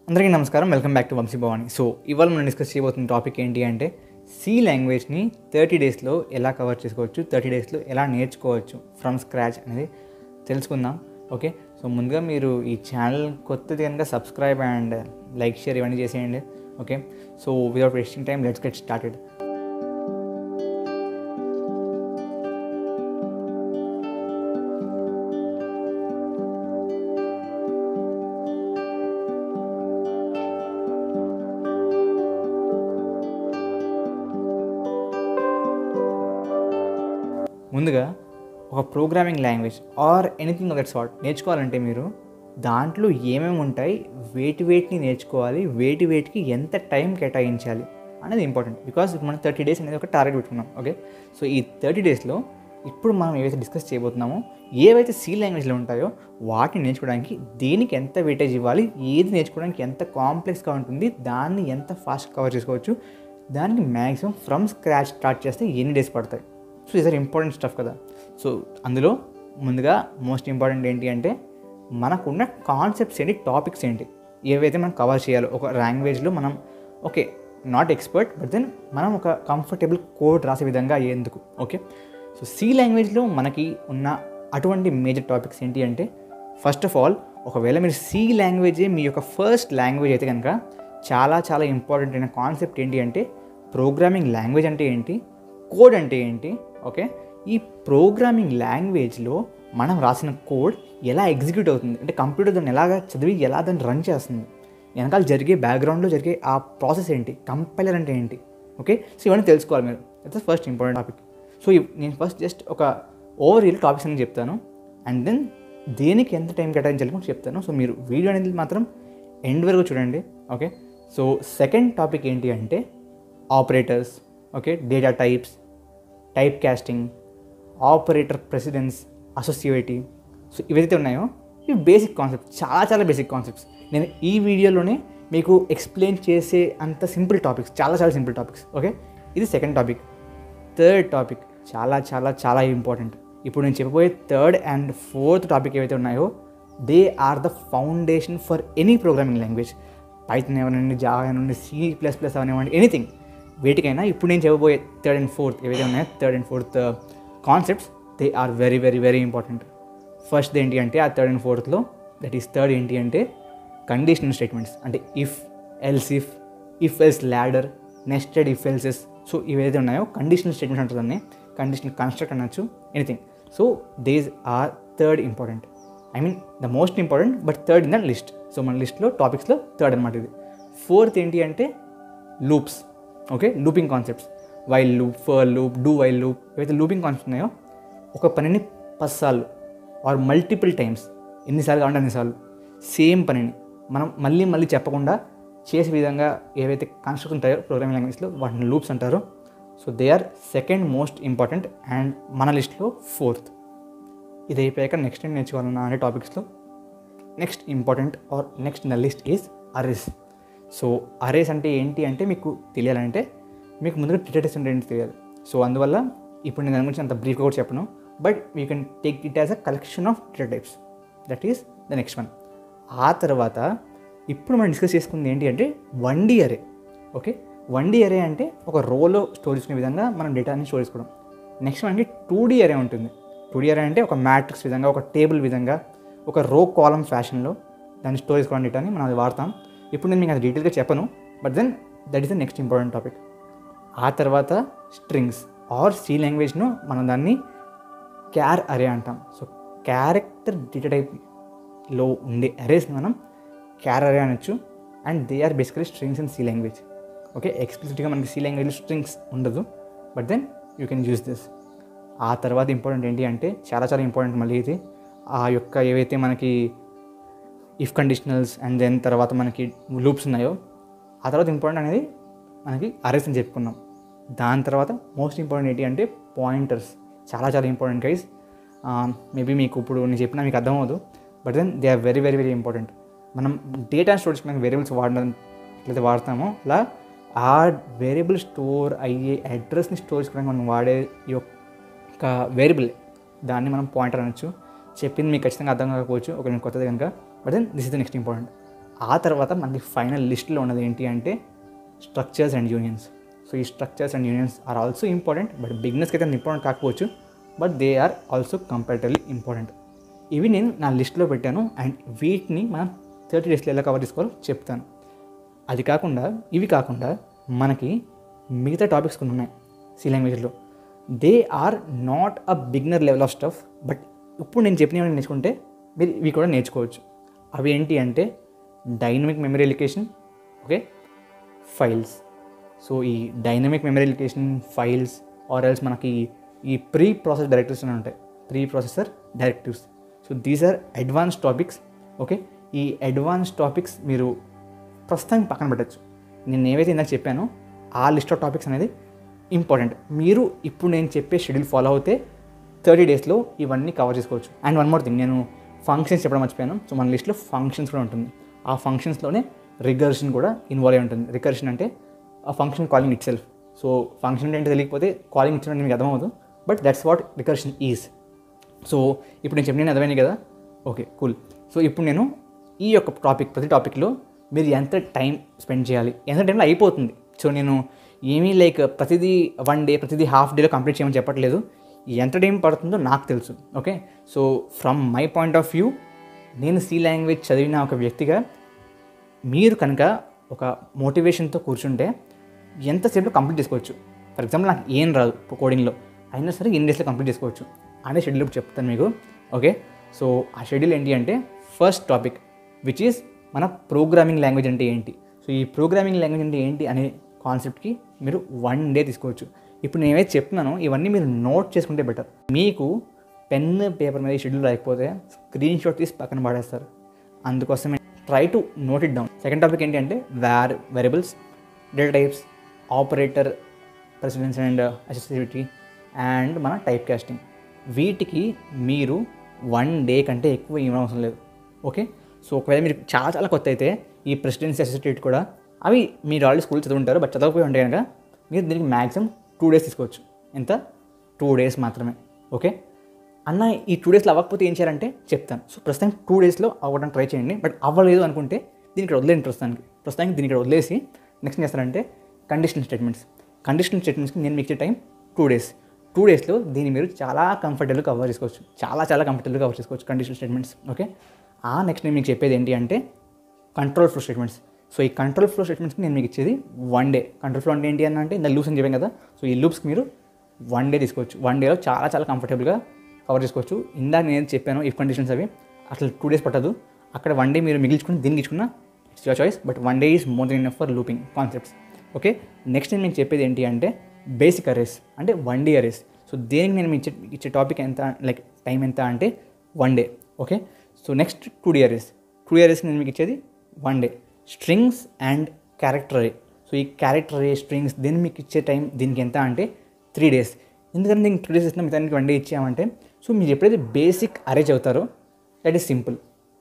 అందరికీ నమస్కారం welcome back to Vamshi Bhavani so ఇవాళ మనం డిస్కస్ చేయబోతున్న టాపిక్ ఏంటి అంటే సి లాంగ్వేజ్ని థర్టీ డేస్లో ఎలా కవర్ చేసుకోవచ్చు థర్టీ డేస్లో ఎలా నేర్చుకోవచ్చు ఫ్రమ్ స్క్రాచ్ అనేది తెలుసుకుందాం ఓకే సో ముందుగా మీరు ఈ ఛానల్ కొత్తది కనుక సబ్స్క్రైబ్ అండ్ లైక్ షేర్ ఇవన్నీ చేసేయండి okay so without wasting time let's get started ముందుగా ఒక programming language or anything of that sort నేర్చుకోవాలంటే మీరు దాంట్లో ఏమేమి ఉంటాయి వేటి వేటిని నేర్చుకోవాలి వేటి వేటికి ఎంత టైం కేటాయించాలి అనేది ఇంపార్టెంట్ బికాస్ మనం థర్టీ డేస్ అనేది ఒక టార్గెట్ పెట్టుకున్నాం ఓకే సో ఈ థర్టీ డేస్లో ఇప్పుడు మనం ఏవైతే డిస్కస్ చేయబోతున్నామో ఏవైతే సి లాంగ్వేజ్లో ఉంటాయో వాటిని నేర్చుకోవడానికి దేనికి ఎంత వెయిటేజ్ ఇవ్వాలి ఏది నేర్చుకోవడానికి ఎంత కాంప్లెక్స్గా ఉంటుంది దాన్ని ఎంత ఫాస్ట్ కవర్ చేసుకోవచ్చు దానికి మ్యాక్సిమం ఫ్రమ్ స్క్రాచ్ స్టార్ట్ చేస్తే ఎన్ని డేస్ పడతాయి so is are important stuff కదా సో అందులో ముందుగా మోస్ట్ ఇంపార్టెంట్ ఏంటి అంటే మనకున్న కాన్సెప్ట్స్ ఏంటి టాపిక్స్ ఏంటి ఏవైతే మనం కవర్ చేయాలో ఒక లాంగ్వేజ్లో మనం okay not expert but then మనం ఒక కంఫర్టబుల్ కోడ్ రాసే విధంగా అయ్యేందుకు ఓకే సో సి లాంగ్వేజ్లో మనకి ఉన్న అటువంటి మేజర్ టాపిక్స్ ఏంటి అంటే ఫస్ట్ ఆఫ్ ఆల్ ఒకవేళ మీరు సి లాంగ్వేజే మీ యొక్క ఫస్ట్ లాంగ్వేజ్ అయితే కనుక చాలా చాలా ఇంపార్టెంట్ అయిన కాన్సెప్ట్ ఏంటి అంటే ప్రోగ్రామింగ్ లాంగ్వేజ్ అంటే ఏంటి కోడ్ అంటే ఏంటి ఓకే ఈ ప్రోగ్రామింగ్ లాంగ్వేజ్లో మనం రాసిన కోడ్ ఎలా ఎగ్జిక్యూట్ అవుతుంది అంటే కంప్యూటర్ దాన్ని ఎలాగ చదివి ఎలా దాన్ని రన్ చేస్తుంది వెనకాల జరిగే బ్యాక్గ్రౌండ్లో జరిగే ఆ ప్రాసెస్ ఏంటి కంపైలర్ అంటే ఏంటి ఓకే సో ఇవన్నీ తెలుసుకోవాలి మీరు it's first important topic so నేను ఫస్ట్ జస్ట్ ఒక ఓవర్ వ్యూ టాపిక్స్ అని చెప్తాను అండ్ దెన్ దేనికి ఎంత టైం కేటాయించాలి కూడా చెప్తాను సో మీరు వీడియో అనేది మాత్రం ఎండ్ వరకు చూడండి ఓకే సో సెకండ్ టాపిక్ ఏంటి అంటే operators okay data types type casting operator precedence associativity so ఇవైతే ఉన్నాయో ఇవి బేసిక్ కాన్సెప్ట్స్ చాలా చాలా బేసిక్ కాన్సెప్ట్స్ నేను ఈ వీడియోలోనే మీకు ఎక్స్ప్లెయిన్ చేసే అంత సింపుల్ టాపిక్స్ చాలా చాలా సింపుల్ టాపిక్స్ ఓకే ఇది సెకండ్ టాపిక్ థర్డ్ టాపిక్ చాలా చాలా చాలా ఇంపార్టెంట్ ఇప్పుడు నేను చెప్పబోయే థర్డ్ అండ్ ఫోర్త్ టాపిక్ ఏవైతే ఉన్నాయో they are the foundation for any programming language Python అవనండి జావా అవనండి సి ప్లస్ ప్లస్ అవనివ్వండి ఎనీథింగ్ వేటికైనా ఇప్పుడు నేను చెప్పబోయే థర్డ్ అండ్ ఫోర్త్ ఏవైతే ఉన్నాయో third and fourth concepts they are very very very important first ఏంటి అంటే ఆ థర్డ్ అండ్ ఫోర్త్లో దట్ ఈస్ థర్డ్ ఏంటి అంటే కండిషనల్ స్టేట్మెంట్స్ అంటే if else if if else ladder nested if elses so ఇవైతే ఉన్నాయో కండిషనల్ స్టేట్మెంట్స్ ఉంటుందని కండిషనల్ కన్స్ట్రక్ట్ అనొచ్చు anything so these are third important I mean the most important but third in the list so మన లిస్ట్లో టాపిక్స్లో third అనమాట ఇది fourth ఏంటి అంటే loops okay looping concepts while loop for loop do while loop ఏవైతే looping concepts ఉన్నాయో ఒక పనిని పదిసార్లు ఆర్ మల్టిపుల్ టైమ్స్ ఎన్నిసార్లు కావాలంటే అన్నిసార్లు సేమ్ పనిని మనం మళ్ళీ మళ్ళీ చెప్పకుండా చేసే విధంగా ఏవైతే కన్స్ట్రక్ట్ ఉంటాయో ప్రోగ్రామింగ్ లాంగ్వేజ్లో వాటిని లూప్స్ అంటారు so they are second most important and మన లిస్ట్లో ఫోర్త్ ఇది అయిపోయాక నెక్స్ట్ ఏం నేర్చుకోవాలన్నా అనే టాపిక్స్లో next important or next in the list is arrays so arrays అంటే ఏంటి అంటే మీకు తెలియాలంటే మీకు ముందుగా డేటాటైప్స్ అంటే ఏంటి తెలియాలి సో అందువల్ల ఇప్పుడు నేను దాని గురించి అంత బ్రీఫ్గా కూడా చెప్పను but you can take it as a collection of data types that is the next one ఆ తర్వాత ఇప్పుడు మనం డిస్కస్ చేసుకుంది ఏంటి అంటే one D array okay one D array అంటే ఒక రోలో స్టోర్ చేసుకునే విధంగా మనం డేటాని స్టోర్ చేసుకోవడం నెక్స్ట్ మనకి టూ డి అరే ఉంటుంది టూ డి అరే అంటే ఒక మ్యాట్రిక్స్ విధంగా ఒక టేబుల్ విధంగా ఒక రో కాలం ఫ్యాషన్లో దాన్ని స్టోర్ చేసుకోవడం డేటాని మనం అది వాడతాం ఇప్పుడు నేను మీకు అది డీటెయిల్గా చెప్పను but then that is the next important topic ఆ తర్వాత స్ట్రింగ్స్ ఆర్ సి లాంగ్వేజ్ను మనం దాన్ని క్యార్ అరే అంటాం సో క్యారెక్టర్ డేటా టైప్లో ఉండే అరేస్ని మనం క్యార్ అరే అనొచ్చు and they are basically strings in C language okay ఎక్స్ప్లిసిట్గా మనకి సి లాంగ్వేజ్లో స్ట్రింగ్స్ ఉండదు but then you can use this ఆ తర్వాత ఇంపార్టెంట్ ఏంటి అంటే చాలా చాలా ఇంపార్టెంట్ మళ్ళీ ఇది ఆ యొక్క ఏవైతే మనకి ఇఫ్ కండిషనల్స్ అండ్ దెన్ తర్వాత మనకి లూప్స్ ఉన్నాయో ఆ తర్వాత ఇంపార్టెంట్ అనేది మనకి అరేస్ అని చెప్పుకున్నాం దాని తర్వాత మోస్ట్ ఇంపార్టెంట్ ఏంటి అంటే పాయింటర్స్ చాలా చాలా ఇంపార్టెంట్ గైస్ మేబీ మీకు ఇప్పుడు నేను చెప్పినా మీకు అర్థమవుదు but then they are very very very important మనం డేటా స్టోర్ చేసుకున్నాక వేరియబుల్స్ వాడడం ఎట్లయితే వాడతామో అలా ఆ వేరియబుల్ స్టోర్ అయ్యే అడ్రస్ని స్టోర్ చేసుకోవడానికి మనం వాడే ఈ యొక్క వేరియబుల్ దాన్ని మనం పాయింటర్ అనొచ్చు చెప్పింది మీకు ఖచ్చితంగా అర్థం కాకపోవచ్చు ఒక నేను కొత్తది కనుక but then this is the next important ఆ తర్వాత మనకి ఫైనల్ లిస్ట్లో ఉన్నది ఏంటి అంటే స్ట్రక్చర్స్ అండ్ యూనియన్స్ సో ఈ structures and unions are also important but బిగినెస్కి అయితే ఇంపార్టెంట్ కాకపోవచ్చు but they are also comparatively important ఇవి నేను నా లిస్ట్లో పెట్టాను అండ్ వీటిని మనం థర్టీ డేస్లో ఎలా కవర్ చేసుకోవాలో చెప్తాను అది కాకుండా ఇవి కాకుండా మనకి మిగతా టాపిక్స్ కొన్ని ఉన్నాయి సి లాంగ్వేజ్లో they are not a beginner level of stuff but ఇప్పుడు నేను చెప్పినవి నేర్చుకుంటే మీరు ఇవి కూడా నేర్చుకోవచ్చు అవి ఏంటి అంటే dynamic memory allocation okay files so ఈ dynamic memory allocation files or else మనకి ఈ ప్రీ ప్రాసెస్ డైరెక్టివ్స్ అని ఉంటాయి preprocessor directives so these are advance topics okay ఈ అడ్వాన్స్ టాపిక్స్ మీరు ప్రస్తుతానికి పక్కన పెట్టచ్చు నేను ఏవైతే ఇందాక చెప్పానో ఆ లిస్ట్ ఆఫ్ టాపిక్స్ అనేది ఇంపార్టెంట్ మీరు ఇప్పుడు నేను చెప్పే షెడ్యూల్ ఫాలో అవుతే థర్టీ డేస్లో ఇవన్నీ కవర్ చేసుకోవచ్చు అండ్ వన్ మోర్ థింగ్ నేను ఫంక్షన్స్ చెప్పడం మర్చిపోయాను సో మన లిస్ట్లో ఫంక్షన్స్ కూడా ఉంటుంది ఆ ఫంక్షన్స్లోనే రికర్షన్ కూడా ఇన్వాల్వ్ అయి ఉంటుంది రికర్షన్ అంటే ఆ function calling itself so function ఏంటో తెలియకపోతే కాలింగ్ ఇచ్చిన మీకు అర్థమవుతుంది but that's what recursion is so ఇప్పుడు నేను చెప్పిన అర్థమైంది కదా ఓకే కూల్ సో ఇప్పుడు నేను ఈ యొక్క టాపిక్ ప్రతి టాపిక్లో మీరు ఎంత టైం స్పెండ్ చేయాలి ఎంత టైంలో అయిపోతుంది సో నేను ఏమీ లైక్ ప్రతిదీ వన్ డే ప్రతిదీ హాఫ్ డేలో కంప్లీట్ చేయమని చెప్పట్లేదు ఎంత టైం పడుతుందో నాకు తెలుసు okay so from my point of view నేను సి లాంగ్వేజ్ చదివిన ఒక వ్యక్తిగా మీరు కనుక ఒక మోటివేషన్తో కూర్చుంటే ఎంతసేపులో కంప్లీట్ చేసుకోవచ్చు ఫర్ ఎగ్జాంపుల్ నాకు ఏం రాదు కోడింగ్లో అయినా సరే ఎన్ని డేస్లో కంప్లీట్ చేసుకోవచ్చు అనే షెడ్యూల్ ఇప్పుడు చెప్తాను మీకు ఓకే సో ఆ షెడ్యూల్ ఏంటి అంటే ఫస్ట్ టాపిక్ విచ్ ఈస్ మన ప్రోగ్రామింగ్ లాంగ్వేజ్ అంటే ఏంటి సో ఈ ప్రోగ్రామింగ్ లాంగ్వేజ్ అంటే ఏంటి అనే కాన్సెప్ట్కి మీరు వన్ డే తీసుకోవచ్చు ఇప్పుడు నేను ఏవైతే చెప్తున్నానో ఇవన్నీ మీరు నోట్ చేసుకుంటే బెటర్ మీకు పెన్ పేపర్ మీద షెడ్యూల్ రాకపోతే స్క్రీన్ షాట్ తీసి పక్కన పడేస్తారు అందుకోసమే try to note it down second topic ఏంటి అంటే var variables data types operator precedence and associativity and మన టైప్ కాస్టింగ్ వీటికి మీరు వన్ డే కంటే ఎక్కువ ఇవ్వడం అవసరం లేదు ఓకే సో ఒకవేళ మీరు చాలా చాలా కొత్త అయితే ఈ ప్రెసిడెన్సీ అసోసియేట్ కూడా అవి మీరు ఆల్రెడీ స్కూల్ చదువుంటారు బట్ చదవకపోయి ఉంటే కనుక మీరు దీనికి మ్యాక్సిమం టూ డేస్ తీసుకోవచ్చు ఎంత టూ డేస్ మాత్రమే ఓకే అన్న ఈ టూ డేస్లో అవ్వకపోతే ఏం చేయాలంటే చెప్తాను సో ప్రస్తుతానికి టూ డేస్లో అవ్వడానికి ట్రై చేయండి బట్ అవ్వలేదు అనుకుంటే దీనికి ఇక్కడ వదిలేండి ప్రస్తుతానికి ప్రస్తుతానికి దీనికి ఇక్కడ వదిలేసి నెక్స్ట్ ఏం చేస్తారంటే కండిషనల్ స్టేట్మెంట్స్ కండిషనల్ స్టేట్మెంట్స్కి నేను మీకు ఇచ్చే టైం టూ డేస్ టూ డేస్లో దీన్ని మీరు చాలా కంఫర్టబుల్ కవర్ చేసుకోవచ్చు చాలా చాలా కంఫర్టబుల్ కవర్ చేసుకోవచ్చు కండిషనల్ స్టేట్మెంట్స్ ఓకే ఆ నెక్స్ట్ నేను మీకు చెప్పేది ఏంటి అంటే కంట్రోల్ ఫ్లో స్టేట్మెంట్స్ సో ఈ కంట్రోల్ ఫ్లో స్టేట్మెంట్స్కి నేను మీకు ఇచ్చేది వన్ డే కంట్రోల్ ఫ్లో అంటే ఏంటి అని అంటే ఇందా లూప్స్ అని చెప్పాను కదా సో ఈ లూప్స్కి మీరు వన్ డే తీసుకోవచ్చు వన్ డేలో చాలా చాలా కంఫర్టబుల్గా కవర్ చేసుకోవచ్చు ఇందాక నేను చెప్పాను ఇఫ్ కండిషన్స్ అవి అసలు టూ డేస్ పట్టదు అక్కడ వన్ డే మీరు మిగిల్చుకుని దీనికి ఇచ్చుకున్న it's your choice but one day is more than enough for looping concepts okay next నేను మీకు చెప్పేది ఏంటి అంటే బేసిక్ అరేస్ అంటే వన్ డే అరేస్ సో దేనికి నేను ఇచ్చే ఇచ్చే టాపిక్ ఎంత లైక్ టైం ఎంత అంటే one day okay so next two D arrays two D arrays నేను మీకు ఇచ్చేది one day strings and character array so ఈ క్యారెక్టర్ అరే స్ట్రింగ్స్ దీన్ని మీకు ఇచ్చే టైం దీనికి ఎంత అంటే త్రీ డేస్ ఎందుకంటే నేను త్రీ డేస్ ఇస్తున్నా మిగతా వన్ డే ఇచ్చామంటే సో మీరు ఎప్పుడైతే బేసిక్ అరే చదువుతారో that is simple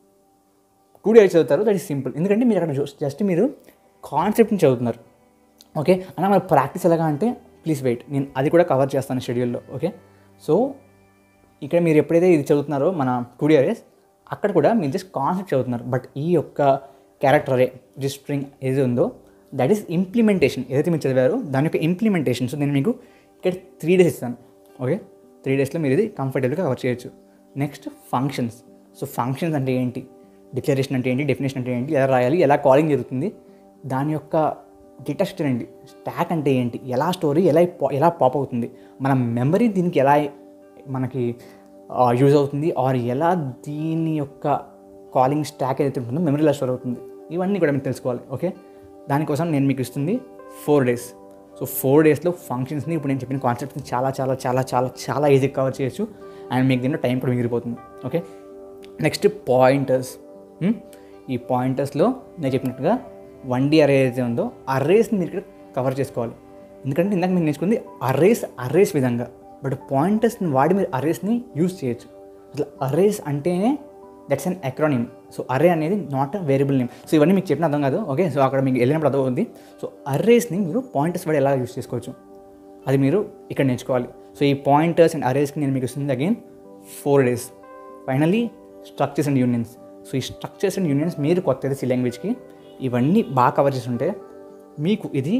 two days చదువుతారు దట్ ఈస్ సింపుల్ ఎందుకంటే మీరు అక్కడ జస్ట్ మీరు కాన్సెప్ట్ని చదువుతున్నారు ఓకే అన్న మరి ప్రాక్టీస్ ఎలాగా అంటే ప్లీజ్ వెయిట్ నేను అది కూడా కవర్ చేస్తాను షెడ్యూల్లో ఓకే సో ఇక్కడ మీరు ఎప్పుడైతే ఇది చదువుతున్నారో మన టూ డేస్ అక్కడ కూడా మీరు జస్ట్ కాన్సెప్ట్ చదువుతున్నారు బట్ ఈ యొక్క క్యారెక్టర్ అరే జిస్ స్ట్రింగ్ ఏది ఉందో దట్ ఈస్ ఇంప్లిమెంటేషన్ ఏదైతే మీరు చదివారో దాని యొక్క ఇంప్లిమెంటేషన్ సో నేను మీకు ఇక్కడ త్రీ డేస్ ఇస్తాను ఓకే త్రీ డేస్లో మీరు ఇది కంఫర్టబుల్గా కవర్ చేయొచ్చు నెక్స్ట్ ఫంక్షన్స్ సో ఫంక్షన్స్ అంటే ఏంటి డిక్లరేషన్ అంటే ఏంటి డెఫినేషన్ అంటే ఏంటి ఎలా రాయాలి ఎలా కాలింగ్ జరుగుతుంది దాని యొక్క డేటా స్ట్రక్చర్ ఏంటి స్టాక్ అంటే ఏంటి ఎలా స్టోరీ ఎలా పా- ఎలా పాప్ అవుతుంది మన మెమరీ దీనికి ఎలా మనకి యూజ్ అవుతుంది ఆర్ ఎలా దీని యొక్క కాలింగ్ స్టాక్ ఏదైతే ఉంటుందో మెమరీలో స్టోర్ అవుతుంది ఇవన్నీ కూడా మీకు తెలుసుకోవాలి ఓకే దానికోసం నేను మీకు ఇస్తుంది ఫోర్ డేస్ సో ఫోర్ డేస్లో ఫంక్షన్స్ని ఇప్పుడు నేను చెప్పిన కాన్సెప్ట్ని చాలా చాలా చాలా చాలా చాలా ఈజీగా కవర్ చేయొచ్చు అండ్ మీకు దీంట్లో టైం కూడా మిగిలిపోతుంది ఓకే నెక్స్ట్ పాయింటర్స్ ఈ పాయింటర్స్లో నేను చెప్పినట్టుగా వన్ డి అరే ఏదైతే ఉందో అర్రేస్ని మీరు ఇక్కడ కవర్ చేసుకోవాలి ఎందుకంటే ఇందాక మీరు నేర్చుకుంది అర్రేస్ అర్రేస్ విధంగా బట్ పాయింటర్స్ని వాడి మీరు అర్రేస్ని యూజ్ చేయొచ్చు అసలు అర్రేస్ అంటేనే that's an acronym so array అనేది not a variable name so ఇవన్నీ మీకు చెప్పిన అర్థం కాదు ఓకే సో అక్కడ మీకు వెళ్ళినప్పుడు అర్థం అవుతుంది సో అర్రేస్ని మీరు పాయింటర్స్ వాడి ఎలా యూజ్ చేసుకోవచ్చు అది మీరు ఇక్కడ నేర్చుకోవాలి సో ఈ పాయింటర్స్ అండ్ అరేస్కి నేను మీకు ఇస్తుంది again four days finally structures and unions so ఈ స్ట్రక్చర్స్ అండ్ యూనియన్స్ మీరు కొత్త అయితే సి లాంగ్వేజ్కి ఇవన్నీ బాగా కవర్ చేస్తుంటే మీకు ఇది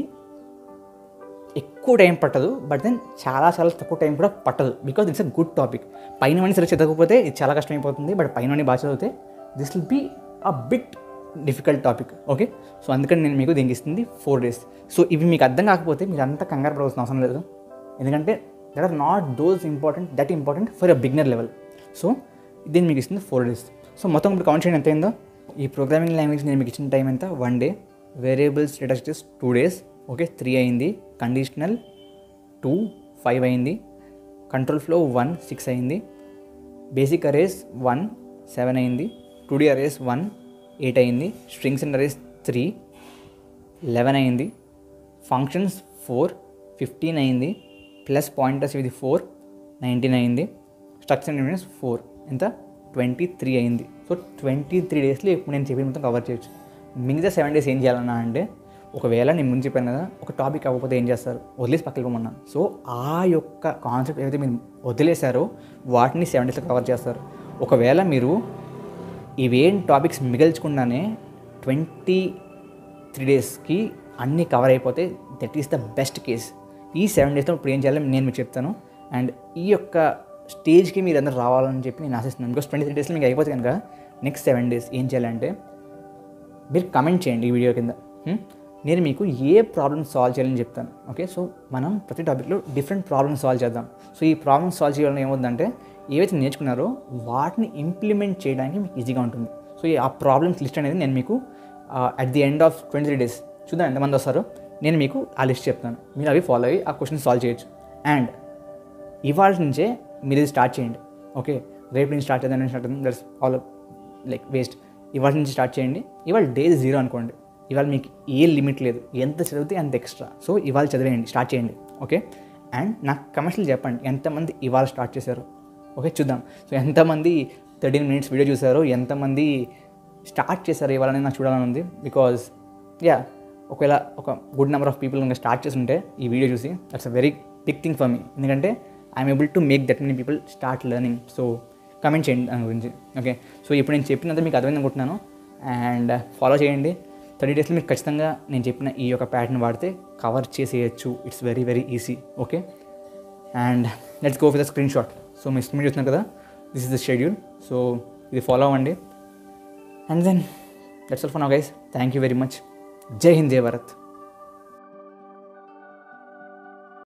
ఎక్కువ టైం పట్టదు బట్ దెన్ చాలా చాలా తక్కువ టైం కూడా పట్టదు because it's a good topic పైన వాడిని సరిగ్గా చదవకపోతే ఇది చాలా కష్టమైపోతుంది బట్ పైన వాడిని బాగా చదివితే this will be a bit difficult topic okay so అందుకని నేను మీకు దీనికి ఇస్తుంది ఫోర్ డేస్ సో ఇవి మీకు అర్థం కాకపోతే మీరు అంతా కంగారు పడవలసిన అవసరం లేదు ఎందుకంటే that are not those important that important for a beginner level so దీన్ని మీకు ఇస్తుంది ఫోర్ డేస్ సో మొత్తం ఇప్పుడు కౌంట్ చేయండి ఎంత అయిందో ఈ ప్రోగ్రామింగ్ లాంగ్వేజ్ నేను మీకు ఇచ్చిన టైం ఎంత one day variables data structures two days okay three అయింది కండిషనల్ టూ ఫైవ్ అయింది కంట్రోల్ ఫ్లో వన్ సిక్స్ అయింది బేసిక్ అరేస్ వన్ సెవెన్ అయింది two D arrays one eight అయింది strings and arrays three eleven అయింది functions four fifteen అయింది plus pointers ఇది four nineteen అయింది structure units four ఎంత twenty three అయింది సో ట్వంటీ త్రీ డేస్లో ఇప్పుడు నేను చెప్పిన మొత్తం కవర్ చేయొచ్చు మిగతా సెవెన్ డేస్ ఏం చేయాలన్నా అంటే ఒకవేళ నేను ముందు చెప్పాను కదా ఒక టాపిక్ అవ్వకపోతే ఏం చేస్తారు వదిలేసి పక్కకి వెళ్ళమన్నాను సో ఆ యొక్క కాన్సెప్ట్ ఏదైతే మీరు వదిలేశారో వాటిని సెవెన్ డేస్లో కవర్ చేస్తారు ఒకవేళ మీరు ఇవేం టాపిక్స్ మిగల్చకుండానే ట్వంటీ త్రీ డేస్కి అన్నీ కవర్ అయిపోతే that is the best case ఈ సెవెన్ డేస్లో ఇప్పుడు ఏం చేయాలో నేను మీకు చెప్తాను అండ్ ఈ యొక్క స్టేజ్కి మీరు అందరూ రావాలని చెప్పి నేను ఆశిస్తున్నాను బికాస్ ట్వంటీ త్రీ డేస్లో మీకు అయిపోతే కనుక నెక్స్ట్ సెవెన్ డేస్ ఏం చేయాలంటే మీరు కమెంట్ చేయండి ఈ వీడియో కింద హ్మ్? నేను మీకు ఏ ప్రాబ్లమ్ సాల్వ్ చేయాలని చెప్తాను ఓకే సో మనం ప్రతి టాపిక్లో డిఫరెంట్ ప్రాబ్లమ్స్ సాల్వ్ చేద్దాం సో ఈ ప్రాబ్లమ్ సాల్వ్ చేయడం ఏమవుతుందంటే ఏవైతే నేర్చుకున్నారో వాటిని ఇంప్లిమెంట్ చేయడానికి మీకు ఈజీగా ఉంటుంది సో ఈ ఆ ప్రాబ్లమ్స్ లిస్ట్ అనేది నేను మీకు at the end of twenty three days చూద్దాం ఎంతమంది వస్తారో నేను మీకు ఆ లిస్ట్ చెప్తాను మీరు అవి ఫాలో అయ్యి ఆ క్వశ్చన్ సాల్వ్ చేయొచ్చు అండ్ ఇవాళ నుంచే మీరు ఇది స్టార్ట్ చేయండి ఓకే రేపు నుంచి స్టార్ట్ చేద్దాం స్టార్ట్ చేద్దాం దట్స్ ఆల్ లైక్ వేస్ట్ ఇవాళ నుంచి స్టార్ట్ చేయండి ఇవాళ డే జీరో అనుకోండి ఇవాళ మీకు ఏ లిమిట్ లేదు ఎంత చదివితే అంత ఎక్స్ట్రా సో ఇవాళ చదివేయండి స్టార్ట్ చేయండి ఓకే అండ్ నాకు కమర్షియల్ చెప్పండి ఎంతమంది ఇవాళ స్టార్ట్ చేశారు ఓకే చూద్దాం సో ఎంతమంది థర్టీన్ మినిట్స్ వీడియో చూసారో ఎంతమంది స్టార్ట్ చేశారు ఇవాళ నాకు చూడాలని ఉంది బికాజ్ యా ఒకవేళ ఒక గుడ్ నెంబర్ ఆఫ్ పీపుల్ ఇంకా స్టార్ట్ చేసి ఉంటే ఈ వీడియో చూసి that's a very big thing for me ఎందుకంటే I'm able to make that many people start learning so comment చేయండి దాని గురించి ఓకే సో ఇప్పుడు నేను చెప్పినంత మీకు అర్థమైంది అనుకుంటున్నాను అండ్ ఫాలో చేయండి థర్టీ డేస్లో మీరు ఖచ్చితంగా నేను చెప్పిన ఈ యొక్క ప్యాటర్న్ వాడితే కవర్ చేసేయచ్చు it's very very easy okay and let's go with the screen shot so మీ స్క్రీన్ చూస్తున్నారు కదా this is the schedule so ఇది ఫాలో అవ్వండి and then that's all for now guys thank you very much జై హింద్ జై భారత్